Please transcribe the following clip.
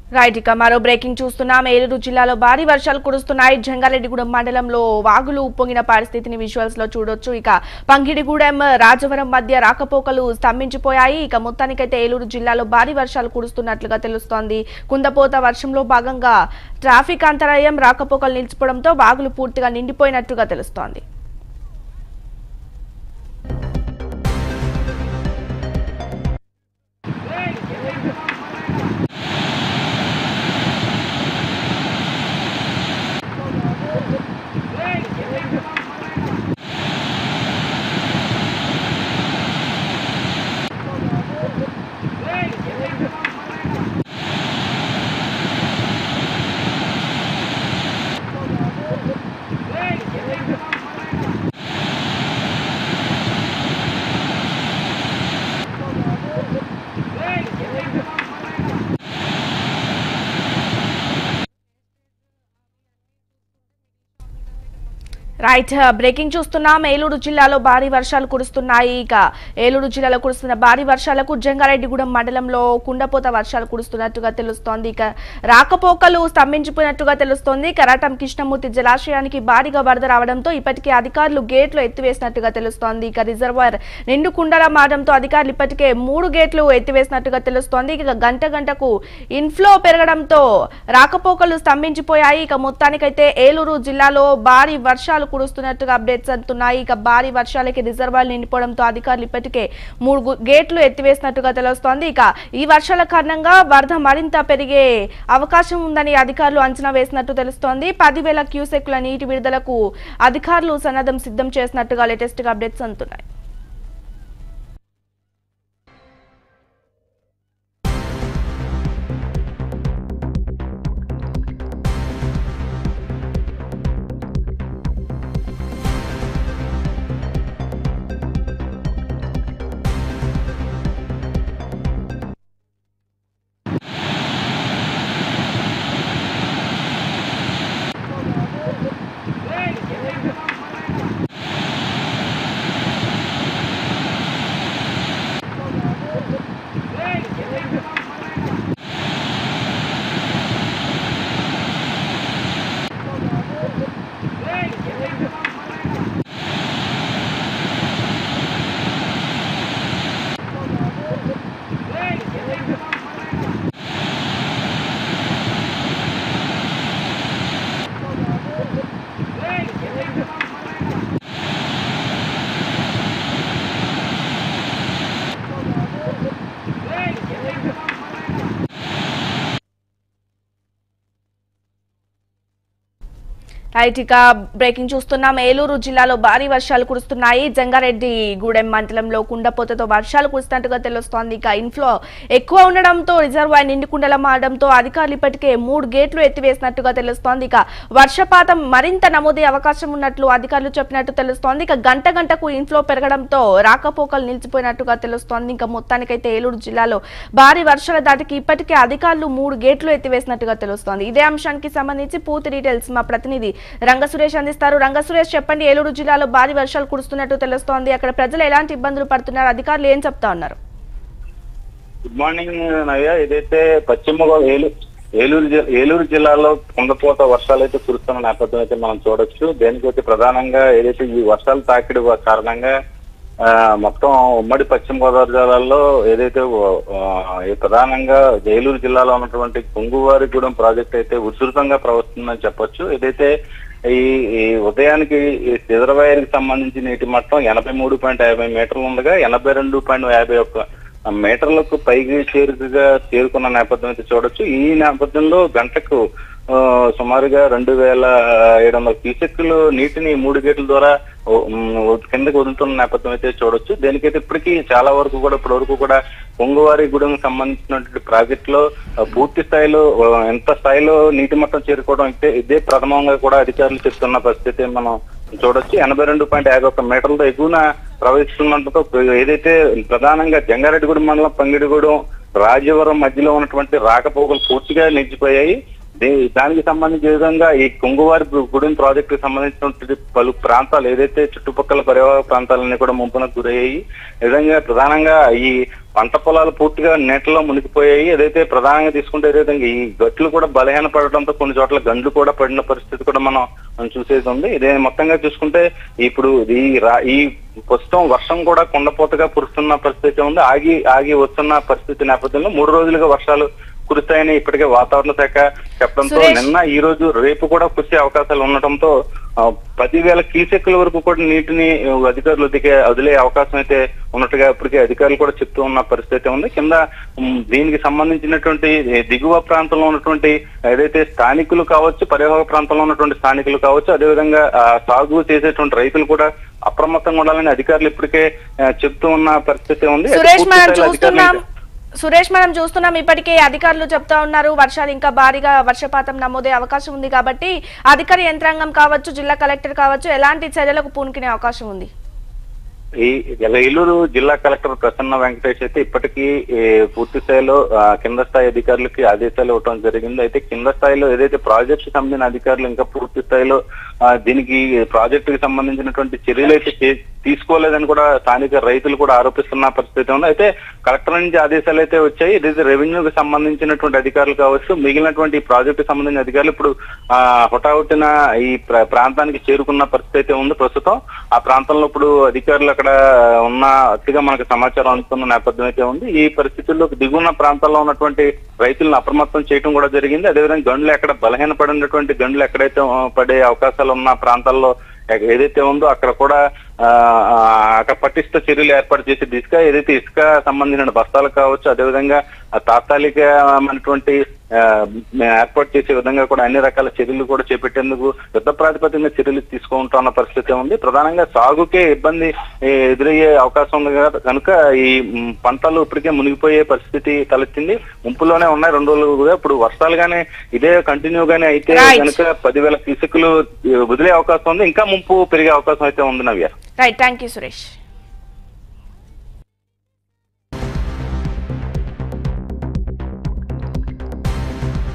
Right ఇక మరో breaking చూస్తున్నాం ఏలూరు జిల్లాలో భారీ వర్షాలు కురుస్తున్నాయి జంగారెడ్డిగూడెం మండలంలో వాగులు ఉప్పొంగిన పరిస్థితిని విజువల్స్ లో చూడొచ్చు ఇక పంగిడిగూడెం రాజవరం మధ్య రాకపోకలు స్తంభించిపోయాయి ఇక మొత్తానికైతే ఏలూరు జిల్లాలో భారీ వర్షాలు కురుస్తున్నట్లుగా తెలుస్తోంది కుందపోత వర్షంలో భాగంగా ట్రాఫిక్ అంతరాయం రాకపోకలు నిలిచిపోవడంతో వాగులు పూర్తిగా నిండిపోయినట్టుగా తెలుస్తోంది రైట్ బ్రేకింగ్ చూస్తున్నాం ఏలూరు జిల్లాలో భారీ వర్షాలు కురుస్తున్నాయి ఇక ఏలూరు జిల్లాలో కురుస్తున్న భారీ వర్షాలకు జంగారెడ్డిగూడెం మండలంలో కుండపోత వర్షాలు కురుస్తున్నట్టుగా తెలుస్తోంది ఇక రాకపోకలు స్తంభించిపోయినట్టుగా తెలుస్తోంది కరాటం కృష్ణమూర్తి జలాశయానికి భారీగా వరద రావడంతో ఇప్పటికే అధికారులు గేట్లు ఎత్తివేసినట్టుగా తెలుస్తోంది ఇక రిజర్వాయర్ నిండు కుండలా మారడంతో అధికారులు ఇప్పటికే మూడు గేట్లు ఎత్తివేసినట్టుగా తెలుస్తోంది ఇక గంట గంటకు ఇన్ఫ్లో పెరగడంతో రాకపోకలు స్తంభించిపోయాయి ఇక మొత్తానికైతే ఏలూరు జిల్లాలో భారీ వర్షాలు కురుస్తున్నట్టుగా అప్డేట్స్ అందుతున్నాయి ఇక భారీ వర్షాలకి రిజర్వాయర్ నిండిపోవడంతో అధికారులు ఇప్పటికే మూడు గు- గేట్లు ఎత్తివేసినట్టుగా తెలుస్తోంది ఇక ఈ వర్షాల కారణంగా వరద మరింత పెరిగే అవకాశం ఉందని అధికారులు అంచనా వేసినట్టు తెలుస్తోంది పదివేల క్యూసెక్ల నీటి విడుదలకు అధికారులు సన్నద్ధం సిద్ధం చేసినట్టుగా లేటెస్ట్ గా అప్డేట్స్ అందుతున్నాయి రైట్ ఇక బ్రేకింగ్ చూస్తున్నాం ఏలూరు జిల్లాలో భారీ వర్షాలు కురుస్తున్నాయి జంగారెడ్డి గూడెం మండలంలో కుండపోతతో వర్షాలు కురుస్తున్నట్టుగా తెలుస్తోంది ఇక ఇన్ఫ్లో ఎక్కువ ఉండడంతో రిజర్వాయర్ నిండుకుండల మారడంతో అధికారులు ఇప్పటికే మూడు గేట్లు ఎత్తివేసినట్టుగా తెలుస్తోంది ఇక వర్షపాతం మరింత నమోదయ్యే అవకాశం ఉన్నట్లు అధికారులు చెప్పినట్టు తెలుస్తోంది ఇక గంట గంటకు ఇన్ఫ్లో పెరగడంతో రాకపోకలు నిలిచిపోయినట్టుగా తెలుస్తోంది ఇంకా మొత్తానికైతే ఏలూరు జిల్లాలో భారీ వర్షాల దాటికి ఇప్పటికే అధికారులు మూడు గేట్లు ఎత్తివేసినట్టుగా తెలుస్తోంది ఇదే అంశానికి సంబంధించి పూర్తి డీటెయిల్స్ మా ప్రతినిధి రంగ సురేష్ అందిస్తారు రంగ సురేష్ చెప్పండి ఏలూరు జిల్లాలో భారీ వర్షాలు కురుస్తున్నట్టు తెలుస్తోంది అక్కడ ప్రజలు ఎలాంటి ఇబ్బందులు పడుతున్నారు అధికారులు ఏం చెప్తా ఉన్నారు గుడ్ మార్నింగ్ నవ్య ఏదైతే పశ్చిమ గో- ఏలూరు ఏలూరు జి- ఏలూరు జిల్లాలో కుండపోత వర్షాలు అయితే కురుస్తున్న నేపథ్యం అయితే మనం చూడొచ్చు దేనికైతే ప్రధానంగా ఏదైతే ఈ వర్షాలు తాకిడి వ- కారణంగా ఆ, మొత్తం ఉమ్మడి పశ్చిమ గోదావరి జిల్లాలో ఏదైతే ఆ, ఈ ప్రధానంగా ఏలూరు జిల్లాలో ఉన్నటువంటి కుంగువారిగూడెం ప్రాజెక్ట్ అయితే ఉధృతంగా ప్రవహిస్తుందని చెప్పొచ్చు ఏదైతే ఈ ఈ ఉదయానికి ఈ రిజర్వాయర్కి సంబంధించి నీటి మట్టం ఎనభై మూడు పాయింట్ యాభై మీటర్లు ఉండగా ఎనభై రెండు పాయింట్ యాభై ఒక్క మీటర్లకు పైకి చేరుకుగా చేరుకున్న నేపథ్యం అయితే చూడొచ్చు ఈ నేపథ్యంలో గంటకు ఆ, సుమారుగా రెండు వేల ఏడు వందల క్యూసెక్కులు నీటిని మూడు గేట్ల ద్వారా ఓ, ఉమ్, కిందకి వదులుతున్న నేపథ్యం అయితే చూడొచ్చు దేనికైతే ఇప్పటికీ చాలా వరకు కూడా ఇప్పటి వరకు కూడా పొంగువారి గూడెం సంబంధించినటువంటి ప్రాజెక్ట్ లో ఆ, పూర్తి స్థాయిలో ఆ, ఎంత స్థాయిలో నీటి మట్టం చేరుకోవడం అయితే ఇదే ప్రథమంగా కూడా అధికారులు చెప్తున్న పరిస్థితి మనం చూడొచ్చు ఎనభై రెండు పాయింట్ యాభై ఒక్క మీటర్లతో ఎగువన ప్రవహిస్తున్నట్టుతో ఏదైతే ప్రధానంగా జంగారెడ్డిగూడెం మండలం పంగిడిగూడెం రాజవరం మధ్యలో ఉన్నటువంటి రాకపోకలు పూర్తిగా నిలిచిపోయాయి దే- దానికి సంబంధించిన విధంగా ఈ కుంగువారి గుడెం ప్రాజెక్టు సంబంధించినటువంటి పలు ప్రాంతాలు ఏదైతే చుట్టుపక్కల పరివాహక ప్రాంతాలన్నీ కూడా ముంపునకు గురయ్యాయి ఈ విధంగా ప్రధానంగా ఈ పంట పొలాలు పూర్తిగా నీటిలో మునిగిపోయాయి ఏదైతే ప్రధానంగా తీసుకుంటే ఏదైతే ఈ గట్లు కూడా బలహీన పడటంతో కొన్ని చోట్ల గండ్లు కూడా పడిన పరిస్థితి కూడా మనం మనం చూసేది ఉంది ఇదే మొత్తంగా చూసుకుంటే ఇప్పుడు ఈ రా- ఈ ప్రస్తుతం వర్షం కూడా కొండపోతగా కురుస్తున్న పరిస్థితి ఉంది ఆగి ఆగి వస్తున్న పరిస్థితి నేపథ్యంలో మూడు రోజులుగా వర్షాలు కురుస్తాయని ఇప్పటికే వాతావరణ శాఖ చెప్పడంతో సురేష్. నిన్న ఈ రోజు రేపు కూడా కురిసే అవకాశాలు ఉండటంతో ఆ, పదివేల క్యూసెక్కుల వరకు కూడా నీటిని అధికారులు వదికే వదిలే అవకాశం అయితే ఉన్నట్టుగా ఇప్పటికే అధికారులు కూడా చెప్తూ ఉన్న పరిస్థితి ఉంది కింద ఉమ్, దీనికి సంబంధించినటువంటి ఏ, దిగువ ప్రాంతంలో ఉన్నటువంటి ఏదైతే స్థానికులు కావచ్చు పరివాహక ప్రాంతంలో ఉన్నటువంటి స్థానికులు కావచ్చు అదేవిధంగా ఆ, సాగు చేసేటువంటి రైతులు కూడా అప్రమత్తంగా ఉండాలని అధికారులు ఇప్పటికే ఆ, చెప్తూ ఉన్న పరిస్థితి ఉంది అయితే సురేష్ పూర్తి మనం స్థాయిలో అధికారులు చూస్తున్నాం ఇంకా- సురేష్ మనం చూస్తున్నాం ఇప్పటికే అధికారులు చెప్తా ఉన్నారు వర్షాలు ఇంకా భారీగా వర్షపాతం నమోదే అవకాశం ఉంది కాబట్టి అధికార యంత్రాంగం కావచ్చు జిల్లా కలెక్టర్ కావచ్చు ఎలాంటి చర్యలకు పూనుకునే అవకాశం ఉంది ఈ ఏలూరు జిల్లా కలెక్టర్ ప్రసన్న వెంకటేష్ అయితే ఇప్పటికీ ఏ, పూర్తి స్థాయిలో ఆ, కింద స్థాయి అధికారులకి ఆదేశాలు ఇవ్వడం జరిగింది అయితే కింద స్థాయిలో ఏదైతే ప్రాజెక్ట్ సంబంధించిన అధికారులు ఇంకా పూర్తి స్థాయిలో ఆ, దీనికి ప్రాజెక్ట్ కి సంబంధించినటువంటి చర్యలు అయితే చే- తీసుకోలేదని కూడా స్థానిక రైతులు కూడా ఆరోపిస్తున్న పరిస్థితి ఉంది అయితే కలెక్టర్ నుంచి ఆదేశాలు అయితే వచ్చాయి ఏదైతే రెవెన్యూకి సంబంధించినటువంటి అధికారులు కావచ్చు మిగిలినటువంటి ఈ ప్రాజెక్టు సంబంధించిన అధికారులు ఇప్పుడు ఆ, హుటాహుటిన ఈ ప్ర- ప్రాంతానికి చేరుకున్న పరిస్థితి అయితే ఉంది ప్రస్తుతం ఆ ప్రాంతంలో ఇప్పుడు అధికారులు అక్కడ ఉన్న అతిగా మనకు సమాచారం అందుతున్న నేపథ్యం అయితే ఉంది ఈ పరిస్థితుల్లో దిగువన ప్రాంతాల్లో ఉన్నటువంటి రైతులను అప్రమత్తం చేయడం కూడా జరిగింది అదేవిధంగా గండ్లు ఎక్కడ బలహీన పడినటువంటి గండ్లు ఎక్కడైతే ఆ, పడే అవకాశాలు ఉన్న ప్రాంతాల్లో ఎ- ఏదైతే ఉందో అక్కడ కూడా ఆ, ఆ, అక్కడ పటిష్ట చర్యలు ఏర్పాటు చేసి ఇసుక ఏదైతే ఇసుక సంబంధించిన బస్తాలు కావచ్చు అదేవిధంగా ఆ తాత్కాలికమైనటువంటి ఆ, ఏర్పాటు చేసే విధంగా కూడా అన్ని రకాల చర్యలు కూడా చేపట్టేందుకు యుద్ధ ప్రాతిపదికన చర్యలు తీసుకుంటున్న పరిస్థితి ఉంది ప్రధానంగా సాగుకే ఇబ్బంది ఏ, ఎదురయ్యే అవకాశం ఉంది కదా కనుక ఈ మ్, పంటలు ఇప్పటికే మునిగిపోయే పరిస్థితి తలెత్తింది ముంపులోనే ఉన్నాయి రెండు రోజులుగా ఇప్పుడు వర్షాలు గానే ఇదే కంటిన్యూ గానే అయితే Right. కనుక పదివేల ఇసుకలు వదిలే అవకాశం ఉంది ఇంకా ముంపు పెరిగే అవకాశం అయితే ఉంది Navya right thank you Suresh